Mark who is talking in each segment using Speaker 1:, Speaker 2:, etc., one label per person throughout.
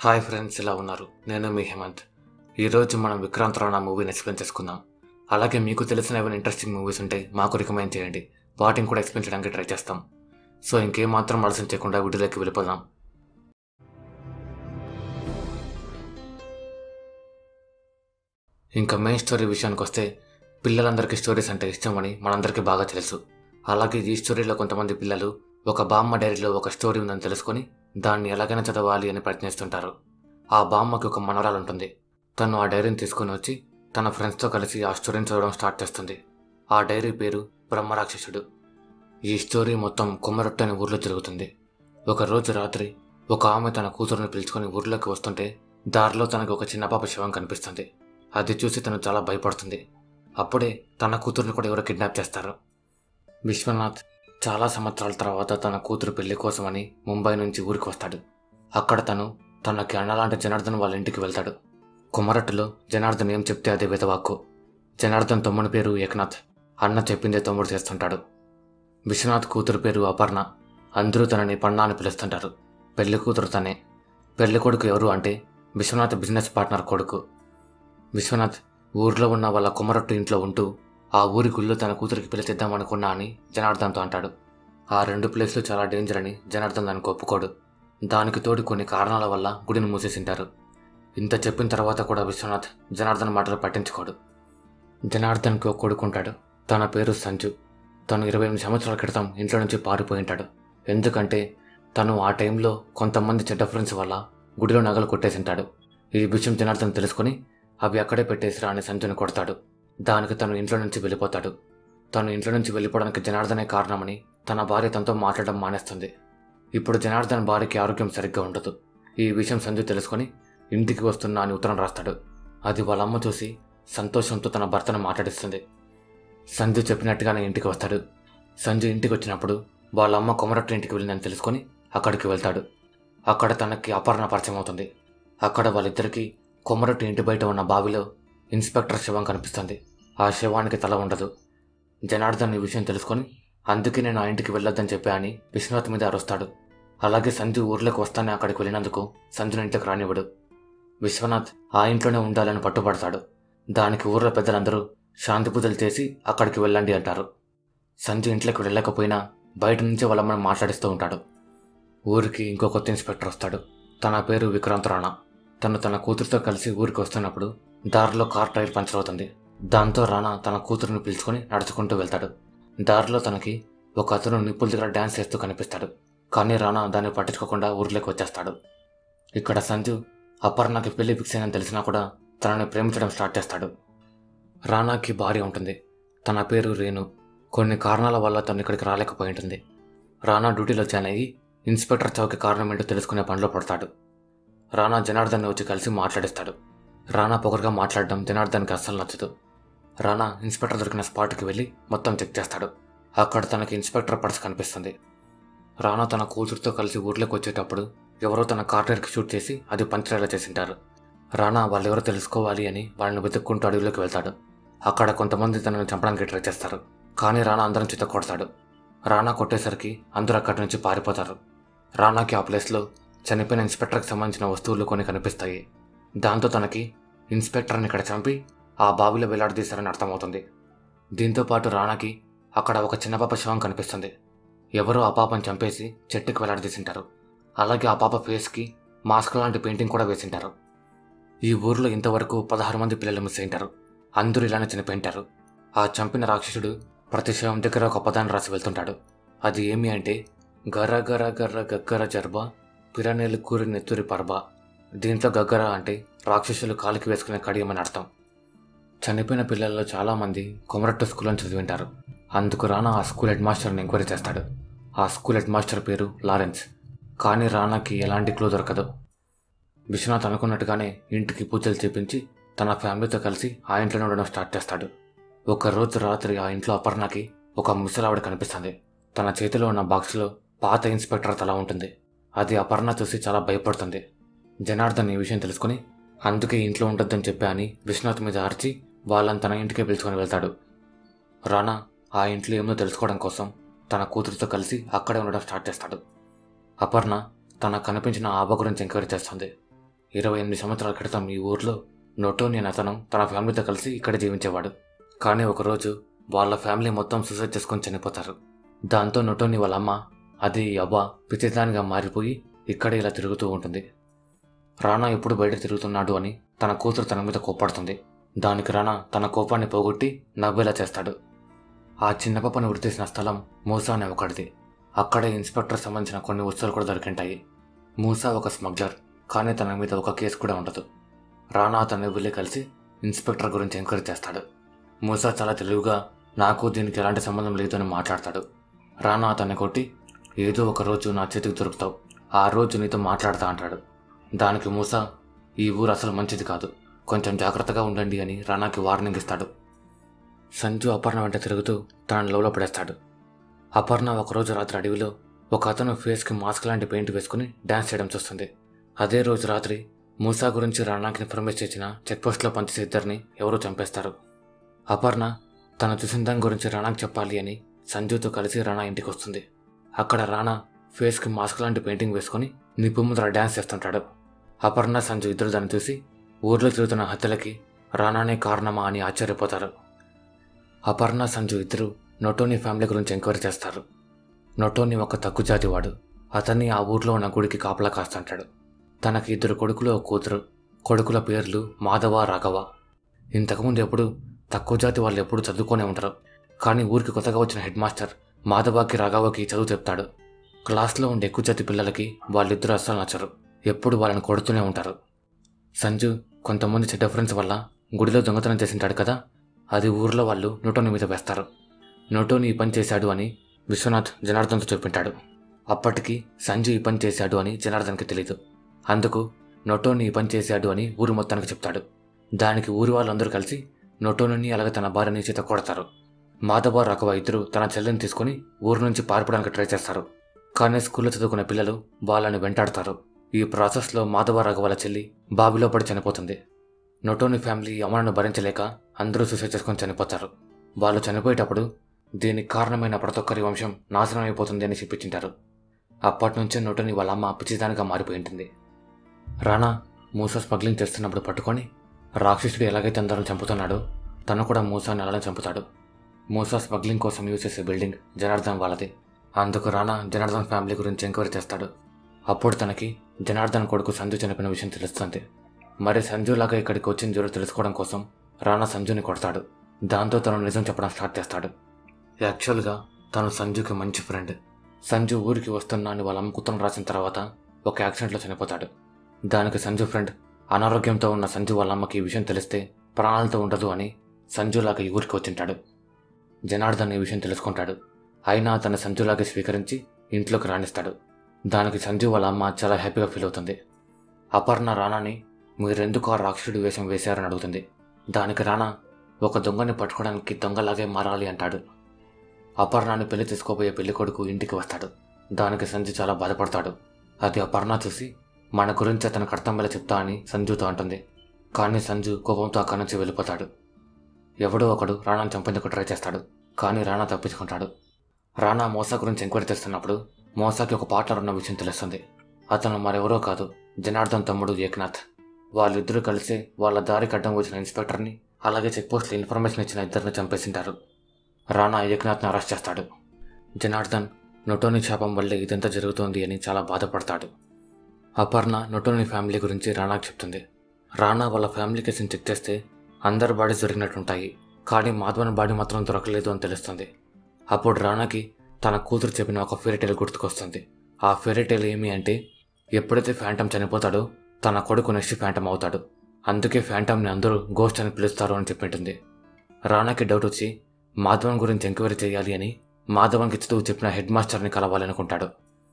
Speaker 1: hi friends ఇలా ఉన్నారు నేను మీ హేమంత్ ఈరోజు మనం విక్రాంత్ రాణా మూవీని ఎక్స్ప్లెయిన్ చేసుకుందాం అలాగే మీకు తెలిసిన ఏమైనా ఇంట్రెస్టింగ్ మూవీస్ ఉంటే మాకు రికమెండ్ చేయండి వాటిని కూడా ఎక్స్ప్లెయిన్ చేయడానికి ట్రై చేస్తాం సో ఇంకేం మాత్రం ఆలస్యం చేయకుండా వీడియోలోకి వెళ్ళిపోదాం ఇంకా మెయిన్ స్టోరీ విషయానికి వస్తే పిల్లలందరికీ స్టోరీస్ అంటే ఇష్టమని మనందరికీ బాగా తెలుసు అలాగే ఈ స్టోరీలో కొంతమంది పిల్లలు ఒక బామ్మ డైరీలో ఒక స్టోరీ ఉందని తెలుసుకొని దాన్ని ఎలాగైనా చదవాలి అని ప్రయత్నిస్తుంటారు ఆ బామ్మకి ఒక మనవరాలు ఉంటుంది తను ఆ డైరీని తీసుకొని వచ్చి తన ఫ్రెండ్స్తో కలిసి ఆ స్టోరీని చదవడం స్టార్ట్ చేస్తుంది ఆ డైరీ పేరు బ్రహ్మరాక్షసుడు ఈ స్టోరీ మొత్తం కొమ్మరొట్టు అనే ఊర్లో జరుగుతుంది ఒక రోజు రాత్రి ఒక ఆమె తన కూతురుని పిలుచుకొని ఊర్లోకి వస్తుంటే దారిలో తనకు ఒక చిన్న పాప శవం కనిపిస్తుంది అది చూసి తను చాలా భయపడుతుంది అప్పుడే తన కూతురుని కూడా ఎవరో కిడ్నాప్ చేస్తారు విశ్వనాథ్ చాలా సంవత్సరాల తర్వాత తన కూతురు పెళ్లి కోసమని ముంబై నుంచి ఊరికి వస్తాడు అక్కడ తను తనకి అన్నలాంటి జనార్దన్ వాళ్ళ ఇంటికి వెళ్తాడు కుమరట్టులో జనార్దన్ ఏం చెప్తే అదే విధవాక్కు జనార్దన్ తమ్ముని పేరు ఏకనాథ్ అన్న చెప్పిందే తమ్ముడు చేస్తుంటాడు విశ్వనాథ్ కూతురు పేరు అపర్ణ అందరూ తనని పన్నా అని పిలుస్తుంటారు పెళ్లి కూతురు తనే పెళ్లి కొడుకు ఎవరు అంటే విశ్వనాథ్ బిజినెస్ పార్ట్నర్ కొడుకు విశ్వనాథ్ ఊర్లో ఉన్న వాళ్ళ కుమరట్టు ఇంట్లో ఉంటూ ఆ ఊరి గుళ్ళు తన కూతురికి పెళ్లి చేద్దామనుకున్నా అని జనార్దన్తో అంటాడు ఆ రెండు ప్లేస్లు చాలా డేంజర్ అని జనార్దన్ దానికి ఒప్పుకోడు దానికి తోడు కొన్ని కారణాల వల్ల గుడిని మూసేసింటారు ఇంత చెప్పిన తర్వాత కూడా విశ్వనాథ్ జనార్దన్ మాటలు పట్టించుకోడు జనార్దన్కి ఒక కొడుకుంటాడు తన పేరు సంజు తను ఇరవై ఎనిమిది సంవత్సరాల క్రితం ఇంట్లో నుంచి పారిపోయి ఉంటాడు ఎందుకంటే తను ఆ టైంలో కొంతమంది చెడ్డ ఫ్రెండ్స్ వల్ల గుడిలో నగలు కొట్టేసింటాడు ఈ విషయం జనార్దన్ తెలుసుకొని అవి అక్కడే పెట్టేసిరా అని సంజుని కొడతాడు దానికి తను ఇంట్లో నుంచి వెళ్ళిపోతాడు తను ఇంట్లో నుంచి వెళ్ళిపోవడానికి జనార్దనే కారణమని తన భార్య తనతో మాట్లాడడం మానేస్తుంది ఇప్పుడు జనార్దన్ భార్యకి ఆరోగ్యం సరిగ్గా ఉండదు ఈ విషయం సంజు తెలుసుకొని ఇంటికి వస్తున్నా అని ఉత్తరం రాస్తాడు అది వాళ్ళ అమ్మ చూసి సంతోషంతో తన భర్తను మాట్లాడిస్తుంది సంజు చెప్పినట్టుగానే ఇంటికి వస్తాడు సంజు ఇంటికి వచ్చినప్పుడు వాళ్ళ అమ్మ కొమరట్టు ఇంటికి వెళ్ళిందని తెలుసుకొని అక్కడికి వెళ్తాడు అక్కడ తనకి అపర్ణ పరిచయం అవుతుంది అక్కడ వాళ్ళిద్దరికీ కొమరట్టు ఇంటి బయట ఉన్న బావిలో ఇన్స్పెక్టర్ శవం కనిపిస్తుంది ఆ శవానికి తల ఉండదు జనార్దన్ ఈ విషయం తెలుసుకొని అందుకే నేను ఆ ఇంటికి వెళ్ళొద్దని చెప్పా అని విశ్వనాథ్ మీద అరుస్తాడు అలాగే సంజు ఊర్లోకి వస్తానే అక్కడికి వెళ్ళినందుకు సంజుని ఇంటికి రానివ్వడు విశ్వనాథ్ ఆ ఇంట్లోనే ఉండాలని పట్టుబడతాడు దానికి ఊర్లో పెద్దలందరూ శాంతి పూజలు చేసి అక్కడికి వెళ్ళండి అంటారు సంజు ఇంట్లోకి వెళ్ళకపోయినా బయట నుంచి వాళ్ళమ్మని మాట్లాడిస్తూ ఉంటాడు ఊరికి ఇంకో కొత్త ఇన్స్పెక్టర్ వస్తాడు తన పేరు విక్రాంత్ రాణా తను తన కూతురుతో కలిసి ఊరికి వస్తున్నప్పుడు దారిలో కార్ టైర్ పంచర్ అవుతుంది దాంతో రాణా తన కూతురుని పిలుచుకొని నడుచుకుంటూ వెళ్తాడు దారిలో తనకి ఒక అతను నిప్పుల దగ్గర డ్యాన్స్ చేస్తూ కనిపిస్తాడు కానీ రాణా దాన్ని పట్టించుకోకుండా ఊర్లోకి వచ్చేస్తాడు ఇక్కడ సంజు అపర్ణకి పెళ్లి ఫిక్స్ అయిందని తెలిసినా కూడా తనని ప్రేమించడం స్టార్ట్ చేస్తాడు రానాకి భార్య ఉంటుంది తన పేరు రేణు కొన్ని కారణాల వల్ల తను ఇక్కడికి రాలేకపోయి ఉంటుంది రానా డ్యూటీలో జాయిన్ అయ్యి ఇన్స్పెక్టర్ చౌకి కారణం ఏంటో తెలుసుకునే పనిలో పడతాడు రానా జనార్దన్ వచ్చి కలిసి మాట్లాడిస్తాడు రానా పొగరుగా మాట్లాడడం జనార్దన్కి అస్సలు నచ్చదు రానా ఇన్స్పెక్టర్ దొరికిన స్పాట్కి వెళ్ళి మొత్తం చెక్ చేస్తాడు అక్కడ తనకి ఇన్స్పెక్టర్ పర్స్ కనిపిస్తుంది రానా తన కూతురుతో కలిసి ఊర్లోకి వచ్చేటప్పుడు ఎవరో తన కార్టర్కి షూట్ చేసి అది పంచరేలా చేసింటారు రానా వాళ్ళెవరో తెలుసుకోవాలి అని వాళ్ళని వెతుక్కుంటూ అడవిలోకి వెళ్తాడు అక్కడ కొంతమంది తనని చంపడానికి ట్రై చేస్తారు కానీ రానా అందరం చిత్త కొడతాడు రానా కొట్టేసరికి అందరూ అక్కడి నుంచి పారిపోతారు రానాకి ఆ ప్లేస్లో చనిపోయిన ఇన్స్పెక్టర్కి సంబంధించిన వస్తువులు కొన్ని కనిపిస్తాయి దాంతో తనకి ఇన్స్పెక్టర్ని ఇక్కడ చంపి ఆ బావిలో వేలాడదీశారని అర్థమవుతుంది దీంతో పాటు రానాకి అక్కడ ఒక చిన్న పాప శవం కనిపిస్తుంది ఎవరో ఆ పాపను చంపేసి చెట్టుకి వేలాడదీసింటారు అలాగే ఆ పాప ఫేస్కి మాస్క్ లాంటి పెయింటింగ్ కూడా వేసింటారు ఈ ఊర్లో ఇంతవరకు పదహారు మంది పిల్లలు మిస్ అయింటారు అందరూ ఇలానే చనిపోయింటారు ఆ చంపిన రాక్షసుడు ప్రతి శవం దగ్గర ఒక పదాన్ని రాసి వెళ్తుంటాడు అది ఏమి అంటే గర్ర గర్ర గర్ర గగ్గర జర్బ పిరనేలు కూరి నెత్తురి పర్బ దీంట్లో గగ్గర అంటే రాక్షసులు కాలికి వేసుకునే కడియమని అర్థం చనిపోయిన పిల్లల్లో చాలామంది కొమరట్టు స్కూల్లో చదివింటారు అందుకు రానా ఆ స్కూల్ హెడ్ మాస్టర్ని ఎంక్వైరీ చేస్తాడు ఆ స్కూల్ హెడ్ మాస్టర్ పేరు లారెన్స్ కానీ రానాకి ఎలాంటి క్లూ దొరకదు విశ్వనాథ్ అనుకున్నట్టుగానే ఇంటికి పూజలు చేపించి తన ఫ్యామిలీతో కలిసి ఆ ఇంట్లోనే ఉండడం స్టార్ట్ చేస్తాడు ఒక రోజు రాత్రి ఆ ఇంట్లో అపర్ణకి ఒక ముసలావిడ కనిపిస్తుంది తన చేతిలో ఉన్న బాక్స్లో పాత ఇన్స్పెక్టర్ తల ఉంటుంది అది అపర్ణ చూసి చాలా భయపడుతుంది జనార్దన్ ఈ విషయం తెలుసుకుని అందుకే ఇంట్లో ఉండొద్దని చెప్పా అని విశ్వనాథ్ మీద అరిచి వాళ్ళని తన ఇంటికే పిలుచుకొని వెళ్తాడు రానా ఆ ఇంట్లో ఏమో తెలుసుకోవడం కోసం తన కూతురితో కలిసి అక్కడే ఉండడం స్టార్ట్ చేస్తాడు అపర్ణ తనకు కనిపించిన ఆబ గురించి ఎంక్వైరీ చేస్తుంది ఇరవై ఎనిమిది సంవత్సరాల క్రితం ఈ ఊర్లో నొటోని అనే అతను తన ఫ్యామిలీతో కలిసి ఇక్కడ జీవించేవాడు కానీ ఒకరోజు వాళ్ళ ఫ్యామిలీ మొత్తం సూసైడ్ చేసుకొని చనిపోతారు దాంతో నొటోని వాళ్ళ అమ్మ అది అవ్వ పిచ్చిదానిగా మారిపోయి ఇక్కడే ఇలా తిరుగుతూ ఉంటుంది రానా ఎప్పుడు బయట తిరుగుతున్నాడు అని తన కూతురు తన మీద కోప్పడుతుంది దానికి రానా తన కోపాన్ని పోగొట్టి నవ్వేలా చేస్తాడు ఆ చిన్న పాపని ఉరితీసిన స్థలం మూసా అనే ఒకటిది అక్కడే ఇన్స్పెక్టర్ సంబంధించిన కొన్ని వస్తువులు కూడా దొరికింటాయి మూసా ఒక స్మగ్లర్ కానీ తన మీద ఒక కేసు కూడా ఉండదు రానా అతన్ని వెళ్ళి కలిసి ఇన్స్పెక్టర్ గురించి ఎంక్వైరీ చేస్తాడు మూసా చాలా తెలివిగా నాకు దీనికి ఎలాంటి సంబంధం లేదు అని మాట్లాడతాడు రానా అతన్ని కొట్టి ఏదో ఒక రోజు నా చేతికి దొరుకుతావు ఆ రోజు నీతో మాట్లాడతా అంటాడు దానికి మూసా ఈ ఊరు అసలు మంచిది కాదు కొంచెం జాగ్రత్తగా ఉండండి అని రానాకి వార్నింగ్ ఇస్తాడు సంజు అపర్ణ వెంట తిరుగుతూ తనని లోలో పడేస్తాడు అపర్ణ ఒకరోజు రాత్రి అడవిలో ఒక అతను ఫేస్కి మాస్క్ లాంటి పెయింట్ వేసుకుని డ్యాన్స్ చేయడం చూస్తుంది అదే రోజు రాత్రి మూసా గురించి రానాకి ఇన్ఫర్మేషన్ ఇచ్చిన చెక్పోస్ట్లో పనిచేసే ఇద్దరిని ఎవరో చంపేస్తారు అపర్ణ తను చూసిన దాని గురించి రానాకి చెప్పాలి అని సంజుతో కలిసి రానా ఇంటికి వస్తుంది అక్కడ రానా ఫేస్కి మాస్క్ లాంటి పెయింటింగ్ వేసుకొని నిప్పు ముందర డ్యాన్స్ చేస్తుంటాడు అపర్ణ సంజు ఇద్దరు దాన్ని చూసి ఊర్లో తిరుగుతున్న హత్యలకి రానానే కారణమా అని ఆశ్చర్యపోతారు అపర్ణ సంజు ఇద్దరు నొటోని ఫ్యామిలీ గురించి ఎంక్వైరీ చేస్తారు నొటోని ఒక తక్కువ జాతి వాడు అతన్ని ఆ ఊర్లో ఉన్న గుడికి కాపలా కాస్తుంటాడు తనకి ఇద్దరు కొడుకులు ఒక కూతురు కొడుకుల పేర్లు మాధవ రాఘవ ఇంతకుముందు ఎప్పుడు తక్కువ జాతి వాళ్ళు ఎప్పుడు చదువుకొనే ఉంటారు కానీ ఊరికి కొత్తగా వచ్చిన హెడ్ మాస్టర్ మాధవకి రాఘవకి చదువు చెప్తాడు క్లాస్లో ఉండే ఎక్కువ జాతి పిల్లలకి వాళ్ళిద్దరూ అస్సలు నచ్చరు ఎప్పుడు వాళ్ళని కొడుతూనే ఉంటారు సంజు కొంతమంది చెడ్డ ఫ్రెండ్స్ వల్ల గుడిలో దొంగతనం చేసింటాడు కదా అది ఊర్లో వాళ్ళు నోటోని మీద వేస్తారు నోటోని ఈ పని చేశాడు అని విశ్వనాథ్ జనార్దన్తో చెప్పింటాడు అప్పటికి సంజు ఈ పని చేశాడు అని జనార్దన్కి తెలీదు అందుకు నొటోని ఈ పని చేశాడు అని ఊరు మొత్తానికి చెప్తాడు దానికి ఊరి వాళ్ళందరూ కలిసి నొటోని అలాగే తన భార్యని చేత కొడతారు మాధవ రాఘవ ఇద్దరు తన చెల్లిని తీసుకుని ఊరు నుంచి పారిపోవడానికి ట్రై చేస్తారు కానీ స్కూల్లో చదువుకునే పిల్లలు వాళ్ళని వెంటాడతారు ఈ ప్రాసెస్లో మాధవ రాఘవాల చెల్లి బావిలో పడి చనిపోతుంది నొటోని ఫ్యామిలీ అమలను భరించలేక అందరూ సూసైడ్ చేసుకొని చనిపోతారు వాళ్ళు చనిపోయేటప్పుడు దీనికి కారణమైన ప్రతి ఒక్కరి వంశం నాశనం అయిపోతుంది అని చెప్పించింటారు అప్పటి నుంచే నొటోని వాళ్ళ అమ్మ పిచ్చిదానిగా మారిపోయి ఉంటుంది రానా మూసా స్మగ్లింగ్ చేస్తున్నప్పుడు పట్టుకొని రాక్షసుడు ఎలాగైతే అందరం చంపుతున్నాడో తను కూడా మూసాని అలానే చంపుతాడు మూసా స్మగ్లింగ్ కోసం యూజ్ చేసే బిల్డింగ్ జనార్దన్ వాళ్ళది అందుకు రానా జనార్దన్ ఫ్యామిలీ గురించి ఎంక్వైరీ చేస్తాడు అప్పుడు తనకి జనార్దన్ కొడుకు సంజు చనిపోయిన విషయం తెలుస్తుంది మరి సంజులాగా ఇక్కడికి వచ్చిన జోరు తెలుసుకోవడం కోసం రానా సంజుని కొడతాడు దాంతో తను నిజం చెప్పడం స్టార్ట్ చేస్తాడు యాక్చువల్గా తను సంజుకి మంచి ఫ్రెండ్ సంజు ఊరికి వస్తున్నా అని వాళ్ళ అమ్మ కుత్రం రాసిన తర్వాత ఒక యాక్సిడెంట్లో చనిపోతాడు దానికి సంజు ఫ్రెండ్ అనారోగ్యంతో ఉన్న సంజు వాళ్ళ అమ్మకి ఈ విషయం తెలిస్తే ప్రాణాలతో ఉండదు అని సంజులాగా ఈ ఊరికి వచ్చింటాడు జనార్దన్ ఈ విషయం తెలుసుకుంటాడు అయినా తన సంజులాగే స్వీకరించి ఇంట్లోకి రాణిస్తాడు దానికి సంజు వాళ్ళ అమ్మ చాలా హ్యాపీగా ఫీల్ అవుతుంది అపర్ణ రానాని మీరెందుకు ఆ రాక్షసుడి వేషం వేశారని అడుగుతుంది దానికి రానా ఒక దొంగని పట్టుకోవడానికి దొంగలాగే మారాలి అంటాడు అపర్ణాన్ని పెళ్లి తీసుకోబోయే పెళ్లి కొడుకు ఇంటికి వస్తాడు దానికి సంజు చాలా బాధపడతాడు అది అపర్ణ చూసి మన గురించి అతనికి అర్థమయ్యేలా చెప్తా అని సంజుతో అంటుంది కానీ సంజు కోపంతో అక్కడి నుంచి వెళ్ళిపోతాడు ఎవడో ఒకడు రాణాను చంపేందుకు ట్రై చేస్తాడు కానీ రాణా తప్పించుకుంటాడు రాణా మోసా గురించి ఎంక్వైరీ చేస్తున్నప్పుడు మోసాకి ఒక పార్ట్నర్ ఉన్న విషయం తెలుస్తుంది అతను మరెవరో కాదు జనార్దన్ తమ్ముడు ఏక్నాథ్ వాళ్ళిద్దరూ కలిసి వాళ్ళ దారికి అడ్డం వచ్చిన ఇన్స్పెక్టర్ని అలాగే చెక్పోస్ట్లో ఇన్ఫర్మేషన్ ఇచ్చిన ఇద్దరిని చంపేసింటారు రాణా ఏక్నాథ్ని అరెస్ట్ చేస్తాడు జనార్దన్ నొటోని శాపం వల్లే ఇదంతా జరుగుతోంది అని చాలా బాధపడతాడు అపర్ణ నొటోని ఫ్యామిలీ గురించి రానాకు చెప్తుంది రానా వాళ్ళ ఫ్యామిలీ కేసుని చెక్ చేస్తే అందరి బాడీస్ దొరికినట్టుంటాయి కానీ మాధవన్ బాడీ మాత్రం దొరకలేదు అని తెలుస్తుంది అప్పుడు రానాకి తన కూతురు చెప్పిన ఒక ఫెరీటైల్ గుర్తుకొస్తుంది ఆ ఫెరీటైల్ ఏమి అంటే ఎప్పుడైతే ఫ్యాంటమ్ చనిపోతాడో తన కొడుకు నెక్స్ట్ ఫ్యాంటమ్ అవుతాడు అందుకే ఫ్యాంటమ్ని అందరూ గోస్ట్ అని పిలుస్తారు అని చెప్పింటుంది రానాకి డౌట్ వచ్చి మాధవన్ గురించి ఎంక్వైరీ చేయాలి అని మాధవన్కి చదువు చెప్పిన హెడ్ మాస్టర్ని కలవాలనుకుంటాడు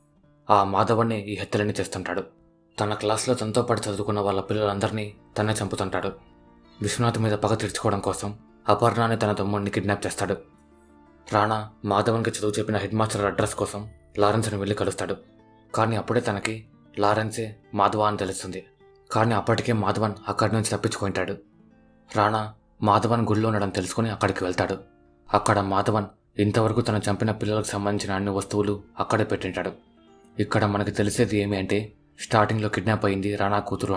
Speaker 1: ఆ మాధవన్ని ఈ హత్యలని చేస్తుంటాడు తన క్లాస్లో తనతో పాటు చదువుకున్న వాళ్ళ పిల్లలందరినీ తనే చంపుతుంటాడు విశ్వనాథ్ మీద పగ తీర్చుకోవడం కోసం అపర్ణాని తన తమ్ముడిని కిడ్నాప్ చేస్తాడు రాణా మాధవన్కి చదువు చెప్పిన హెడ్ మాస్టర్ అడ్రస్ కోసం లారెన్స్ని వెళ్ళి కలుస్తాడు కానీ అప్పుడే తనకి లారెన్సే మాధవ అని తెలుస్తుంది కానీ అప్పటికే మాధవన్ అక్కడి నుంచి తప్పించుకుంటాడు రాణా మాధవన్ గుళ్ళో ఉండడం తెలుసుకుని అక్కడికి వెళ్తాడు అక్కడ మాధవన్ ఇంతవరకు తను చంపిన పిల్లలకు సంబంధించిన అన్ని వస్తువులు అక్కడే పెట్టింటాడు ఇక్కడ మనకి తెలిసేది ఏమి అంటే స్టార్టింగ్లో కిడ్నాప్ అయింది రాణా కూతురు అని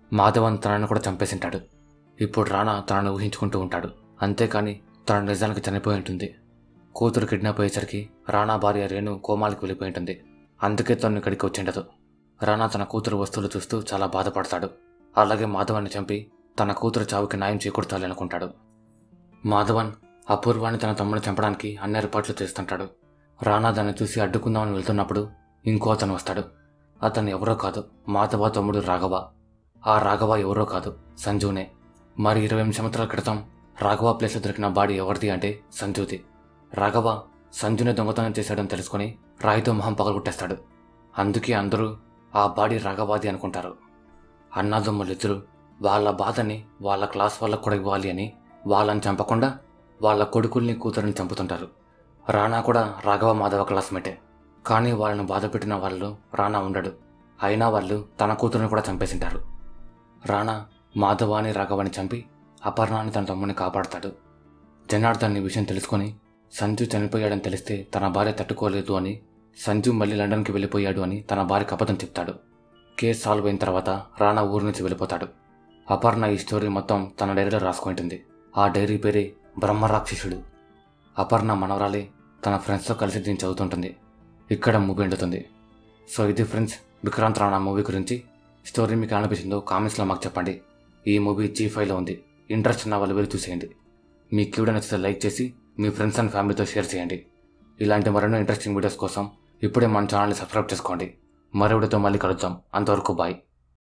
Speaker 1: మాధవన్ తనను కూడా చంపేసింటాడు ఇప్పుడు రాణా తనను ఊహించుకుంటూ ఉంటాడు అంతేకాని తన నిజానికి చనిపోయి ఉంటుంది కూతురు కిడ్నాప్ అయ్యేసరికి రాణా భార్య రేణు కోమాలకు వెళ్ళిపోయి ఉంటుంది అందుకే తను ఇక్కడికి వచ్చిండదు రాణా తన కూతురు వస్తువులు చూస్తూ చాలా బాధపడతాడు అలాగే మాధవాన్ని చంపి తన కూతురు చావుకి న్యాయం చేకూర్చాలి అనుకుంటాడు మాధవన్ అపూర్వాన్ని తన తమ్ముని చంపడానికి అన్ని ఏర్పాట్లు చేస్తుంటాడు రాణా దాన్ని చూసి అడ్డుకుందామని వెళ్తున్నప్పుడు ఇంకో అతను వస్తాడు అతను ఎవరో కాదు మాధవ తమ్ముడు రాఘవ ఆ రాఘవ ఎవరో కాదు సంజునే మరి ఇరవై ఎనిమిది సంవత్సరాల క్రితం రాఘవ ప్లేస్లో దొరికిన బాడీ ఎవరిది అంటే సంజుది రాఘవ సంజునే దొంగతనం చేశాడని తెలుసుకొని రాయితో మొహం పగలగొట్టేస్తాడు అందుకే అందరూ ఆ బాడీ రాఘవాది అనుకుంటారు అన్నాదమ్ములిద్దరూ వాళ్ళ బాధని వాళ్ళ క్లాస్ వాళ్ళకు కూడా ఇవ్వాలి అని వాళ్ళని చంపకుండా వాళ్ళ కొడుకుల్ని కూతురిని చంపుతుంటారు రాణా కూడా రాఘవ మాధవ క్లాస్మేటే కానీ వాళ్ళను బాధ పెట్టిన వాళ్ళు రాణా ఉండడు అయినా వాళ్ళు తన కూతురుని కూడా చంపేసింటారు రాణా మాధవాని రాఘవాని చంపి అపర్ణాన్ని తన తమ్ముని కాపాడతాడు జనార్దన్ ఈ విషయం తెలుసుకొని సంజు చనిపోయాడని తెలిస్తే తన భార్య తట్టుకోలేదు అని సంజు మళ్ళీ లండన్కి వెళ్ళిపోయాడు అని తన భార్యకు అబద్ధం చెప్తాడు కేసు సాల్వ్ అయిన తర్వాత రాణా ఊరు నుంచి వెళ్ళిపోతాడు అపర్ణ ఈ స్టోరీ మొత్తం తన డైరీలో రాసుకుంటుంది ఆ డైరీ పేరే బ్రహ్మరాక్షసుడు అపర్ణ మనవరాలే తన ఫ్రెండ్స్తో కలిసి దీన్ని చదువుతుంటుంది ఇక్కడ మూవీ ఎండుతుంది సో ఇది ఫ్రెండ్స్ విక్రాంత్ రాణా మూవీ గురించి స్టోరీ మీకు ఎలా అనిపించిందో కామెంట్స్లో మాకు చెప్పండి ఈ మూవీ జీ ఫైవ్లో ఉంది ఇంట్రెస్ట్ ఉన్న వాళ్ళు వెళ్ళి చూసేయండి మీకు వీడియో నచ్చితే లైక్ చేసి మీ ఫ్రెండ్స్ అండ్ ఫ్యామిలీతో షేర్ చేయండి ఇలాంటి మరెన్నో ఇంట్రెస్టింగ్ వీడియోస్ కోసం ఇప్పుడే మన ఛానల్ని సబ్స్క్రైబ్ చేసుకోండి మరో వీడియోతో మళ్ళీ కలుద్దాం అంతవరకు బాయ్